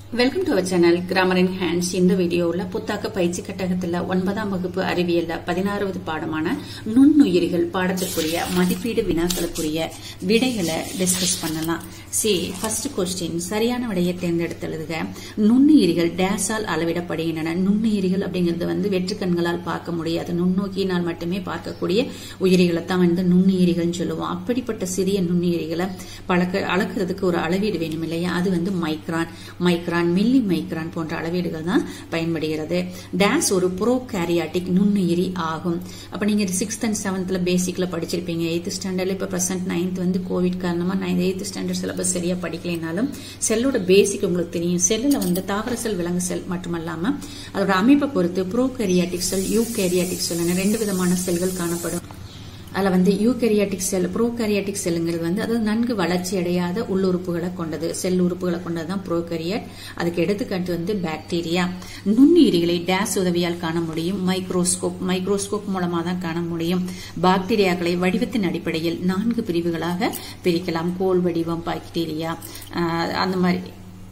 welcome to our channel grammar in hands இந்த வீடியோவில் புத்தாக்க பயிற்சி கட்டகத்தில் ஒன்பதாம் வகுப்பு அறிவியல்ல பதினாறாவது பாடமான நுண்ணுயிரிகள் பாடத்திற்குரிய மதிப்பீடு வினாக்களுக்குரிய விடைகளை டிஸ்கஸ் பண்ணலாம் சி ஃபர்ஸ்ட் கொஸ்டின் சரியான விடையை தேர்ந்தெடுத்து எழுதுக நுண்ணுயிரிகள் டேஸால் அளவிடப்படுகின்றன நுண்ணுயிரிகள் அப்படிங்கிறது வந்து வெற்று கண்களால் பார்க்க முடியாது நுண்ணோக்கியினால் மட்டுமே பார்க்கக்கூடிய உயிரிகளை தான் வந்து நுண்ணுயிரிகள்னு சொல்லுவோம் அப்படிப்பட்ட சிறிய நுண்ணுயிரிகளை பழக்க அளக்கிறதுக்கு ஒரு அளவீடு வேணும் இல்லையா அது வந்து மைக்ரான் மைக்ரான் மில்லி மைக்ரான் போன்ற அளவீடுகள் தான் பயன்படுகிறது டேஸ் ஒரு ப்ரோ கேரியாட்டிக் நுண்ணுயிரி ஆகும் அப்ப நீங்க சிக்ஸ்த் அண்ட் செவன்த்ல பேசிக்ல படிச்சிருப்பீங்க எயித்து ஸ்டாண்டர்ட்ல இப்ப பிரசன்ட் நைன்த் வந்து கோவிட் காரணமா நைன்த் எயித்து ஸ்டாண்டர்ட் சிலபஸ் சரியா படிக்கலைனாலும் செல்லோட பேசிக் உங்களுக்கு தெரியும் செல்லுல வந்து தாவர செல் விலங்கு செல் மட்டுமல்லாம அதோட அமைப்பை பொறுத்து ப்ரோ கேரியாட்டிக் செல் யூ கேரியாட்டிக் செல் ரெண்டு விதமான செல்கள் காணப்படும் அதில் வந்து யூகரியாட்டிக் செல் ப்ரோகரியாட்டிக் செல்லுங்கிறது வந்து அதாவது நன்கு வளர்ச்சி அடையாத உள்ளுறுப்புகளை கொண்டது செல் உறுப்புகளை கொண்டது தான் ப்ரோகரியாட் அதுக்கு எடுத்துக்காட்டு வந்து பாக்டீரியா நுண்ணுயிரிகளை டேஸ் உதவியால் காண முடியும் மைக்ரோஸ்கோப் மைக்ரோஸ்கோப் மூலமாக தான் காண முடியும் பாக்டீரியாக்களை வடிவத்தின் அடிப்படையில் நான்கு பிரிவுகளாக பிரிக்கலாம் கோல் வடிவம் பாக்டீரியா அந்த மாதிரி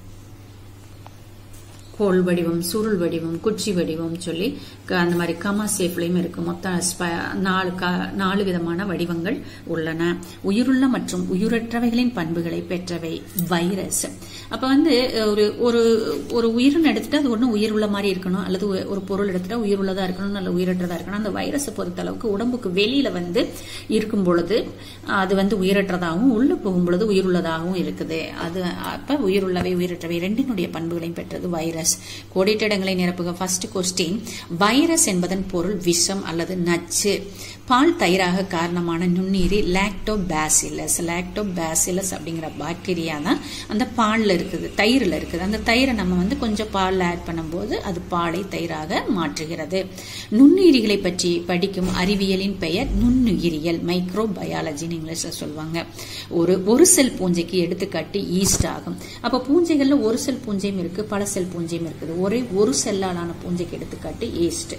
கோல் வடிவம் சுருள் வடிவம் குச்சி வடிவம் சொல்லி அந்த மாதிரி கமா சேஃப்லயும் இருக்கு மொத்தம் நாலு நாலு விதமான வடிவங்கள் உள்ளன உயிருள்ள மற்றும் உயிரற்றவைகளின் பண்புகளை பெற்றவை வைரஸ் அப்ப வந்து ஒரு ஒரு ஒரு உயிரின் எடுத்துட்டு அது ஒன்றும் உயிர் உள்ள மாதிரி இருக்கணும் அல்லது ஒரு பொருள் எடுத்துட்டா உயிர் உள்ளதா இருக்கணும் நல்ல உயிரற்றதா இருக்கணும் அந்த வைரஸை பொறுத்த அளவுக்கு உடம்புக்கு வெளியில வந்து இருக்கும் பொழுது அது வந்து உயிரற்றதாகவும் உள்ள போகும் பொழுது உயிருள்ளதாகவும் இருக்குது அது அப்ப உயிருள்ளவை உயிரற்றவை ரெண்டினுடைய பண்புகளையும் பெற்றது வைரஸ் வைரஸ் கோடிட்ட இடங்களை நிரப்புக ஃபர்ஸ்ட் கொஸ்டின் வைரஸ் என்பதன் பொருள் விஷம் அல்லது நச்சு பால் தயிராக காரணமான நுண்ணீரி லாக்டோ பேசிலஸ் லாக்டோ பேசிலஸ் அப்படிங்கிற பாக்டீரியா தான் அந்த பாலில் இருக்குது தயிரில் இருக்குது அந்த தயிரை நம்ம வந்து கொஞ்சம் பாலில் ஆட் பண்ணும்போது அது பாலை தயிராக மாற்றுகிறது நுண்ணுயிரிகளை பற்றி படிக்கும் அறிவியலின் பெயர் நுண்ணுயிரியல் மைக்ரோ பயாலஜின்னு இங்கிலீஷில் சொல்லுவாங்க ஒரு ஒரு செல் பூஞ்சைக்கு எடுத்துக்காட்டு ஈஸ்ட் ஆகும் அப்போ பூஞ்சைகளில் ஒரு செல் பூஞ்சையும் இருக்கு பல செல் பூஞ்சையும் இருக்குது ஒரே ஒரு செல்லாலான பூஞ்சைக்கு எடுத்துக்காட்டு ஈஸ்ட்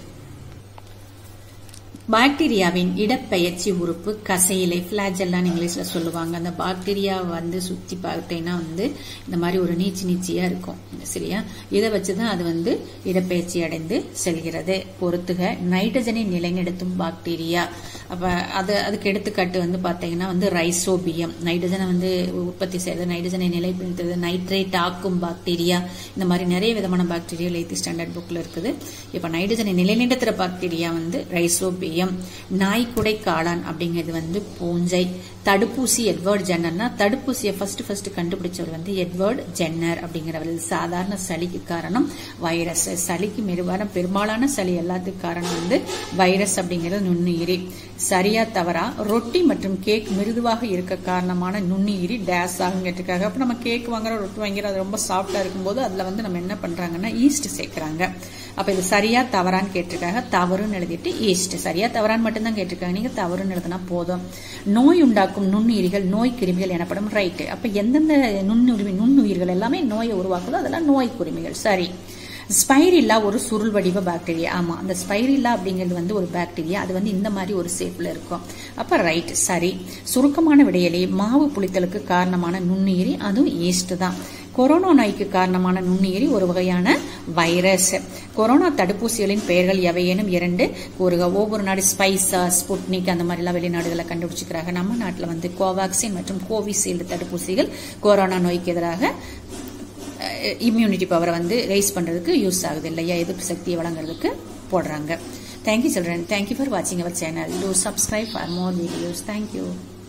பாக்டீரியாவின் இடப்பெயர்ச்சி உறுப்பு கசையிலை பிளாஜெல்லான்னு இங்கிலீஷ்ல சொல்லுவாங்க அந்த பாக்டீரியா வந்து சுத்தி பார்த்தீங்கன்னா வந்து இந்த மாதிரி ஒரு நீச்சி நீச்சியா இருக்கும் சரியா இதை வச்சுதான் அது வந்து இடப்பெயர்ச்சி அடைந்து செல்கிறது பொறுத்துக நைட்ரஜனை நிலைநிறுத்தும் பாக்டீரியா அப்ப அது அதுக்கு எடுத்துக்காட்டு வந்து பாத்தீங்கன்னா வந்து ரைசோபியம் நைட்ரஜனை வந்து உற்பத்தி செய்யறது நைட்ரஜனை நிலைப்படுத்துறது நைட்ரேட் ஆக்கும் பாக்டீரியா இந்த மாதிரி நிறைய விதமான பாக்டீரியா எய்த் ஸ்டாண்டர்ட் புக்ல இருக்குது இப்ப நைட்ரஜனை நிலைநிறுத்துற பாக்டீரியா வந்து ரைசோபியம் நாய்க்குடை காளான் அப்படிங்கிறது வந்து பூஞ்சை தடுப்பூசி எட்வர்ட் ஜென்னர்னா தடுப்பூசியை ஃபர்ஸ்ட் ஃபர்ஸ்ட் கண்டுபிடிச்சவர் வந்து எட்வர்ட் ஜென்னர் அப்படிங்கிறவர் சாதாரண சளிக்கு காரணம் வைரஸ் சளிக்கு மெருவான பெரும்பாலான சளி எல்லாத்துக்கும் காரணம் வந்து வைரஸ் அப்படிங்கிறது நுண்ணுயிரி சரியா தவறா ரொட்டி மற்றும் கேக் மிருதுவாக இருக்க காரணமான நுண்ணுயிரி டேஸ் ஆகும் கேட்டிருக்காங்க அப்ப நம்ம கேக் வாங்குறோம் ரொட்டி வாங்குறோம் அது ரொம்ப சாஃப்டா இருக்கும்போது அதுல வந்து நம்ம என்ன பண்றாங்கன்னா ஈஸ்ட் சேர்க்கிறாங்க அப்ப இது சரியா தவறான்னு கேட்டிருக்காங்க தவறுன்னு எழுதிட்டு ஈஸ்ட் சரியா தவறான்னு மட்டும்தான் கேட்டிருக்காங்க நீங்க தவறுன்னு எழுதினா போதும் நோய் உண்டாக்கும் நுண்ணுயிரிகள் நோய் கிருமிகள் எனப்படும் ரைட்டு அப்ப எந்தெந்த நுண்ணுரிமை நுண்ணுயிர்கள் எல்லாமே நோயை உருவாக்குதோ அதெல்லாம் நோய் கிருமிகள் சரி ஸ்பைரில்லா ஒரு சுருள் வடிவ பாக்டீரியா ஆமா அந்த ஸ்பைரில்லா அப்படிங்கிறது வந்து ஒரு பாக்டீரியா அது வந்து இந்த மாதிரி ஒரு ஷேப்ல இருக்கும் அப்ப ரைட் சரி சுருக்கமான விடையிலே மாவு புளித்தலுக்கு காரணமான நுண்ணுயிரி அதுவும் ஈஸ்ட் தான் கொரோனா நோய்க்கு காரணமான நுண்ணுயிரி ஒரு வகையான வைரஸ் கொரோனா தடுப்பூசிகளின் பெயர்கள் எவையேனும் இரண்டு கூறுக ஒவ்வொரு நாடு ஸ்பைசா ஸ்புட்னிக் அந்த மாதிரிலாம் வெளிநாடுகளில் கண்டுபிடிச்சிக்கிறாங்க நம்ம நாட்டில் வந்து கோவாக்சின் மற்றும் கோவிஷீல்டு தடுப்பூசிகள் கொரோனா நோய்க்கு எதிராக இம்யூனிட்டி பவரை வந்து ரைஸ் பண்ணுறதுக்கு யூஸ் ஆகுது இல்லையா எதிர்ப்பு சக்தியை வழங்குறதுக்கு போடுறாங்க தேங்க்யூ சில்ட்ரன் தேங்க்யூ ஃபார் வாட்சிங் our channel do subscribe for more videos thank you